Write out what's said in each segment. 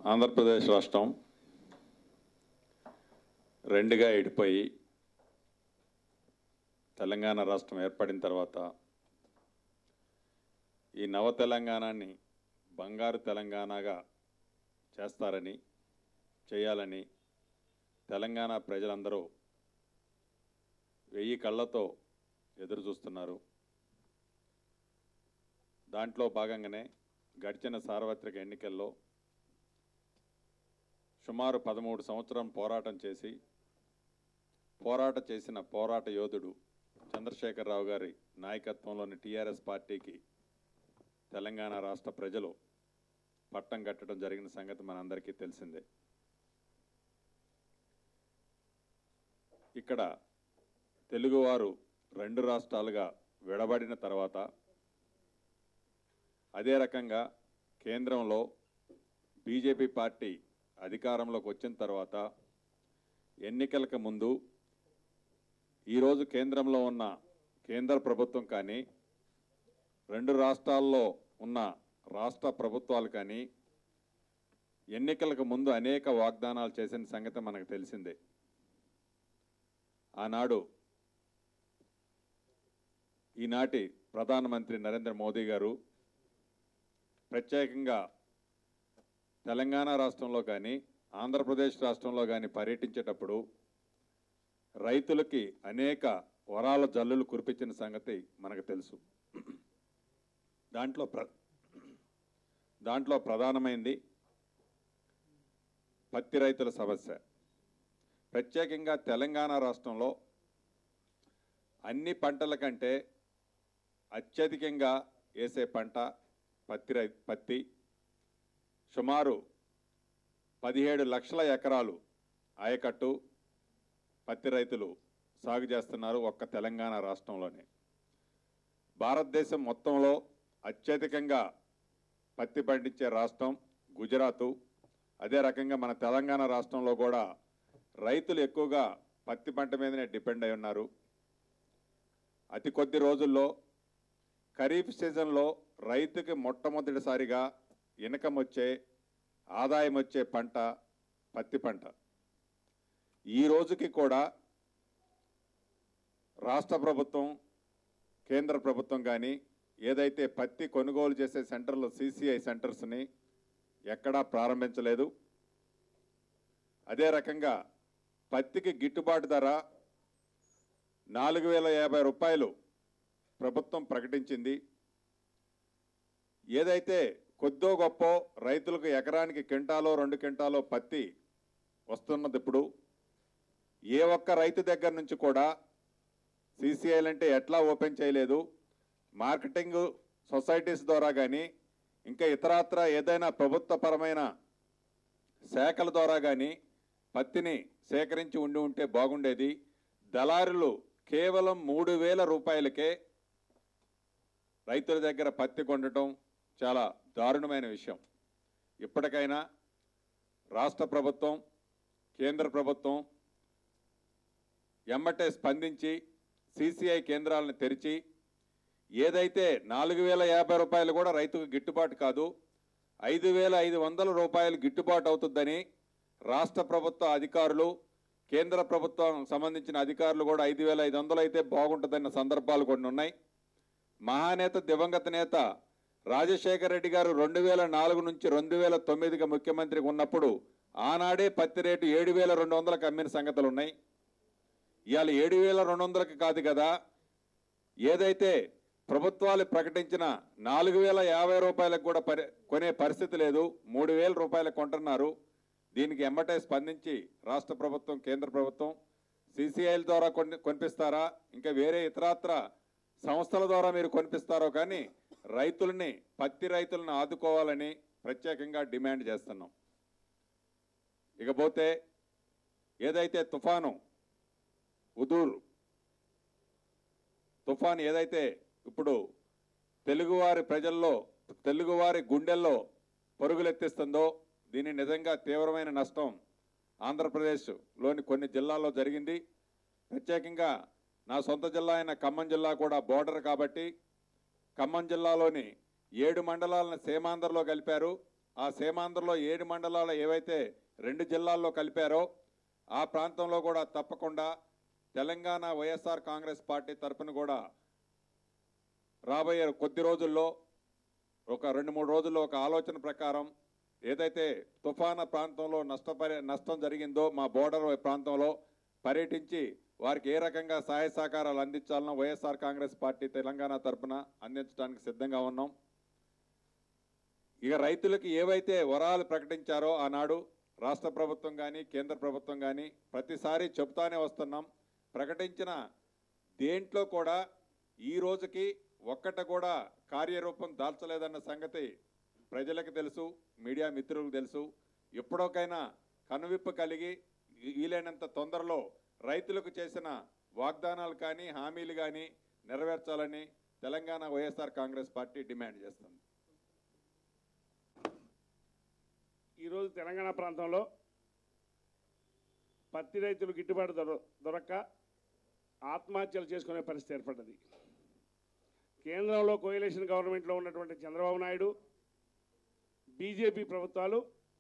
ఆంధ్రప్రదేశ్ రాష్ట్రం రెండుగా ఎడిపోయి తెలంగాణ రాష్ట్రం ఏర్పడిన తర్వాత ఈ నవ తెలంగాణని బంగారు తెలంగాణగా చేస్తారని చేయాలని తెలంగాణ ప్రజలందరూ వెయ్యి కళ్ళతో ఎదురు చూస్తున్నారు దాంట్లో భాగంగానే గడిచిన సార్వత్రిక ఎన్నికల్లో సుమారు పదమూడు సంవత్సరం పోరాటం చేసి పోరాట చేసిన పోరాట యోధుడు చంద్రశేఖరరావు గారి నాయకత్వంలోని టీఆర్ఎస్ పార్టీకి తెలంగాణ రాష్ట్ర ప్రజలు పట్టం కట్టడం జరిగిన సంగతి మనందరికీ తెలిసిందే ఇక్కడ తెలుగువారు రెండు రాష్ట్రాలుగా విడబడిన తర్వాత అదే రకంగా కేంద్రంలో బీజేపీ పార్టీ అధికారంలోకి వచ్చిన తర్వాత ఎన్నికలకు ముందు ఈరోజు కేంద్రంలో ఉన్న కేంద్ర ప్రభుత్వం కానీ రెండు రాష్ట్రాల్లో ఉన్న రాష్ట్ర ప్రభుత్వాలు కానీ ఎన్నికలకు ముందు అనేక వాగ్దానాలు చేసిన సంగతి మనకు తెలిసిందే ఆనాడు ఈనాటి ప్రధానమంత్రి నరేంద్ర మోదీ గారు ప్రత్యేకంగా తెలంగాణ రాష్ట్రంలో కానీ ఆంధ్రప్రదేశ్ రాష్ట్రంలో కానీ పర్యటించేటప్పుడు రైతులకి అనేక వరాల జల్లులు కురిపించిన సంగతి మనకు తెలుసు దాంట్లో ప్ర దాంట్లో ప్రధానమైంది పత్తి రైతుల సమస్య ప్రత్యేకంగా తెలంగాణ రాష్ట్రంలో అన్ని పంటల కంటే అత్యధికంగా వేసే పంట పత్తి రై పత్తి సుమారు పదిహేడు లక్షల ఎకరాలు ఆయకట్టు పత్తి రైతులు సాగు చేస్తున్నారు ఒక్క తెలంగాణ రాష్ట్రంలోనే భారతదేశం మొత్తంలో అత్యధికంగా పత్తి పండించే రాష్ట్రం గుజరాతు అదే రకంగా మన తెలంగాణ రాష్ట్రంలో కూడా రైతులు ఎక్కువగా పత్తి పంట మీదనే డిపెండ్ అయి ఉన్నారు అతి కొద్ది రోజుల్లో ఖరీఫ్ సీజన్లో రైతుకి మొట్టమొదటిసారిగా ఇన్కమ్ వచ్చే ఆదాయం వచ్చే పంట పత్తి పంట ఈ రోజుకి కూడా రాష్ట్ర ప్రభుత్వం కేంద్ర ప్రభుత్వం కానీ ఏదైతే పత్తి కొనుగోలు చేసే సెంటర్లు సిసిఐ సెంటర్స్ని ఎక్కడా ప్రారంభించలేదు అదే రకంగా పత్తికి గిట్టుబాటు ధర నాలుగు వేల యాభై రూపాయలు ప్రభుత్వం ప్రకటించింది ఏదైతే కొద్దో గొప్ప రైతులకు ఎకరానికి క్వింటాలో రెండు క్వింటాలో పత్తి వస్తున్నది ఇప్పుడు ఏ ఒక్క రైతు దగ్గర నుంచి కూడా సీసీఐలు అంటే ఎట్లా ఓపెన్ చేయలేదు మార్కెటింగ్ సొసైటీస్ ద్వారా కానీ ఇంకా ఇతరత్ర ఏదైనా ప్రభుత్వపరమైన శాఖల ద్వారా కానీ పత్తిని సేకరించి ఉండి ఉంటే బాగుండేది దళారులు కేవలం మూడు వేల రూపాయలకే రైతుల దగ్గర పత్తి కొనడం చాలా దారుణమైన విషయం ఇప్పటికైనా రాష్ట్ర ప్రభుత్వం కేంద్ర ప్రభుత్వం ఎమ్మటే స్పందించి సిసిఐ కేంద్రాలను తెరిచి ఏదైతే నాలుగు వేల యాభై రూపాయలు కూడా రైతుకు గిట్టుబాటు కాదు ఐదు వేల ఐదు వందల రూపాయలు గిట్టుబాటు అవుతుందని రాష్ట్ర ప్రభుత్వ అధికారులు కేంద్ర ప్రభుత్వం సంబంధించిన అధికారులు కూడా ఐదు వేల ఐదు వందలు అయితే బాగుంటుందన్న సందర్భాలు కొన్ని ఉన్నాయి మహానేత దివంగత నేత రాజశేఖర రెడ్డి గారు రెండు వేల నాలుగు నుంచి రెండు వేల తొమ్మిదిగా ముఖ్యమంత్రిగా ఉన్నప్పుడు ఆనాడే పత్తి రేటు ఏడు వేల రెండు వందలకు అమ్మిన సంగతులు ఉన్నాయి ఇవాళ ఏడు వేల రెండు వందలకి కాదు కదా ఏదైతే ప్రభుత్వాలు ప్రకటించిన నాలుగు వేల యాభై రూపాయలకు కూడా పరి కొనే పరిస్థితి లేదు మూడు వేల రూపాయలకు కొంటున్నారు దీనికి ఎమ్మటే స్పందించి రాష్ట్ర ప్రభుత్వం కేంద్ర ప్రభుత్వం సిసిఐల ద్వారా కొన్ని కొనిపిస్తారా ఇంకా వేరే ఇతరత్ర సంస్థల ద్వారా మీరు కొనిపిస్తారో కానీ రైతుల్ని పత్తి రైతులను ఆదుకోవాలని ప్రత్యేకంగా డిమాండ్ చేస్తున్నాం ఇకపోతే ఏదైతే తుఫాను ఉదూర్ తుఫాన్ ఏదైతే ఇప్పుడు తెలుగువారి ప్రజల్లో తెలుగువారి గుండెల్లో పరుగులెత్తిస్తుందో దీని నిజంగా తీవ్రమైన నష్టం ఆంధ్రప్రదేశ్లోని కొన్ని జిల్లాల్లో జరిగింది ప్రత్యేకంగా నా సొంత జిల్లా అయిన ఖమ్మం జిల్లా కూడా బోర్డర్ కాబట్టి ఖమ్మం జిల్లాలోని ఏడు మండలాలను సీమాంధ్రలో కలిపారు ఆ సీమాంధ్రలో ఏడు మండలాలు ఏవైతే రెండు జిల్లాల్లో కలిపారో ఆ ప్రాంతంలో కూడా తప్పకుండా తెలంగాణ వైఎస్ఆర్ కాంగ్రెస్ పార్టీ తరపున కూడా రాబోయే కొద్ది రోజుల్లో ఒక రెండు మూడు రోజుల్లో ఒక ఆలోచన ప్రకారం ఏదైతే తుఫాను ప్రాంతంలో నష్టపరి నష్టం జరిగిందో మా బోర్డర్ ప్రాంతంలో పర్యటించి వారికి ఏ రకంగా సహాయ సహకారాలు అందించాలనో వైఎస్ఆర్ కాంగ్రెస్ పార్టీ తెలంగాణ తరపున అందించడానికి సిద్ధంగా ఉన్నాం ఇక రైతులకి ఏవైతే వరాలు ప్రకటించారో ఆనాడు రాష్ట్ర ప్రభుత్వం కానీ కేంద్ర ప్రభుత్వం కానీ ప్రతిసారి చెప్తానే వస్తున్నాం ప్రకటించిన దేంట్లో కూడా ఈ రోజుకి ఒక్కట కూడా కార్యరూపం దాల్చలేదన్న సంగతి ప్రజలకు తెలుసు మీడియా మిత్రులకు తెలుసు ఎప్పుడోకైనా కనువిప్పు కలిగి వీలైనంత తొందరలో రైతులకు చేసిన వాగ్దానాలు కానీ హామీలు కానీ నెరవేర్చాలని తెలంగాణ వైఎస్ఆర్ కాంగ్రెస్ పార్టీ డిమాండ్ చేస్తుంది ఈరోజు తెలంగాణ ప్రాంతంలో పత్తి రైతులు గిట్టుబాటు దొర దొరక్క ఆత్మహత్యలు చేసుకునే పరిస్థితి ఏర్పడ్డది కేంద్రంలో కోయలేషన్ గవర్నమెంట్లో ఉన్నటువంటి చంద్రబాబు నాయుడు బీజేపీ ప్రభుత్వాలు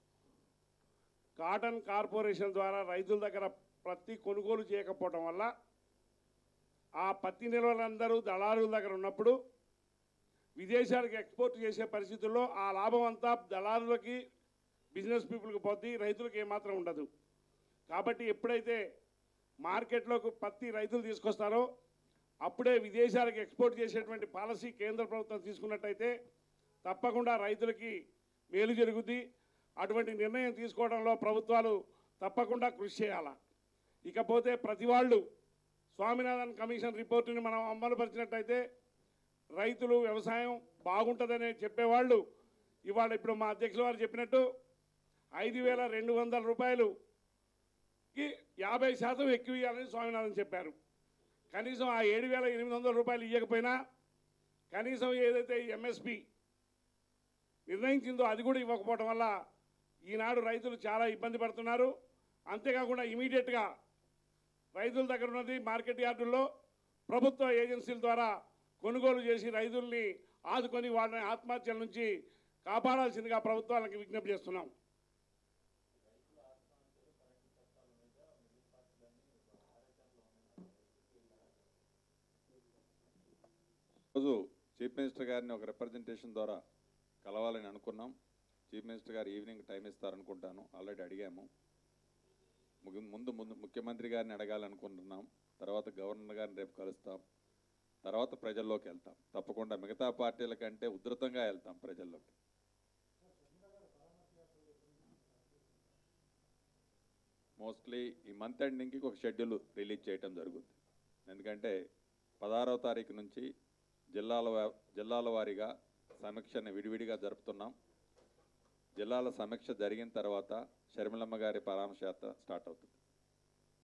కాటన్ కార్పొరేషన్ ద్వారా రైతుల దగ్గర పత్తి కొనుగోలు చేయకపోవడం వల్ల ఆ పత్తి నిల్వలందరూ దళారుల దగ్గర ఉన్నప్పుడు విదేశాలకు ఎక్స్పోర్ట్ చేసే పరిస్థితుల్లో ఆ లాభం అంతా దళారులకి బిజినెస్ పీపుల్కి పోద్ది రైతులకు ఏమాత్రం ఉండదు కాబట్టి ఎప్పుడైతే మార్కెట్లోకి పత్తి రైతులు తీసుకొస్తారో అప్పుడే విదేశాలకు ఎక్స్పోర్ట్ చేసేటువంటి పాలసీ కేంద్ర ప్రభుత్వం తీసుకున్నట్టయితే తప్పకుండా రైతులకి మేలు జరుగుద్ది అటువంటి నిర్ణయం తీసుకోవడంలో ప్రభుత్వాలు తప్పకుండా కృషి చేయాల ఇకపోతే ప్రతి వాళ్ళు స్వామినాథన్ కమిషన్ రిపోర్టుని మనం అమలుపరిచినట్టయితే రైతులు వ్యవసాయం బాగుంటుందని చెప్పేవాళ్ళు ఇవాళ ఇప్పుడు మా అధ్యక్షుల వారు చెప్పినట్టు ఐదు వేల రెండు వందల రూపాయలుకి యాభై శాతం ఎక్కువ ఇవ్వాలని స్వామినాథన్ చెప్పారు కనీసం ఆ ఏడు వేల ఎనిమిది వందల రూపాయలు ఇవ్వకపోయినా కనీసం ఏదైతే ఎంఎస్పి నిర్ణయించిందో అది కూడా ఇవ్వకపోవడం వల్ల ఈనాడు రైతులు చాలా ఇబ్బంది పడుతున్నారు అంతేకాకుండా ఇమీడియట్గా రైతుల దగ్గర ఉన్నది మార్కెట్ యార్డుల్లో ప్రభుత్వ ఏజెన్సీల ద్వారా కొనుగోలు చేసి రైతుల్ని ఆదుకొని వాళ్ళని ఆత్మహత్యల నుంచి కాపాడాల్సిందిగా ప్రభుత్వాలకు విజ్ఞప్తి చేస్తున్నాం రోజు చీఫ్ మినిస్టర్ గారిని ఒక రిప్రజెంటేషన్ ద్వారా కలవాలని అనుకున్నాం చీఫ్ మినిస్టర్ గారు ఈవినింగ్ టైం ఇస్తారనుకుంటాను ఆల్రెడీ అడిగాము ముగి- ముందు ముందు ముఖ్యమంత్రి గారిని అడగాలనుకుంటున్నాం తర్వాత గవర్నర్ గారిని రేపు కలుస్తాం తర్వాత ప్రజల్లోకి వెళ్తాం తప్పకుండా మిగతా పార్టీల కంటే ఉధృతంగా వెళ్తాం ప్రజల్లోకి మోస్ట్లీ ఈ మంత్ ఎండింగ్కి ఒక షెడ్యూల్ రిలీజ్ చేయటం జరుగుతుంది ఎందుకంటే పదహారవ తారీఖు నుంచి జిల్లాల వా- జిల్లాల వారీగా సమీక్షను విడివిడిగా జరుపుతున్నాం జిల్లాల సమీక్ష జరిగిన తర్వాత షర్మిలమ్మ గారి పరామర్శ యాత్ర స్టార్ట్ అవుతుంది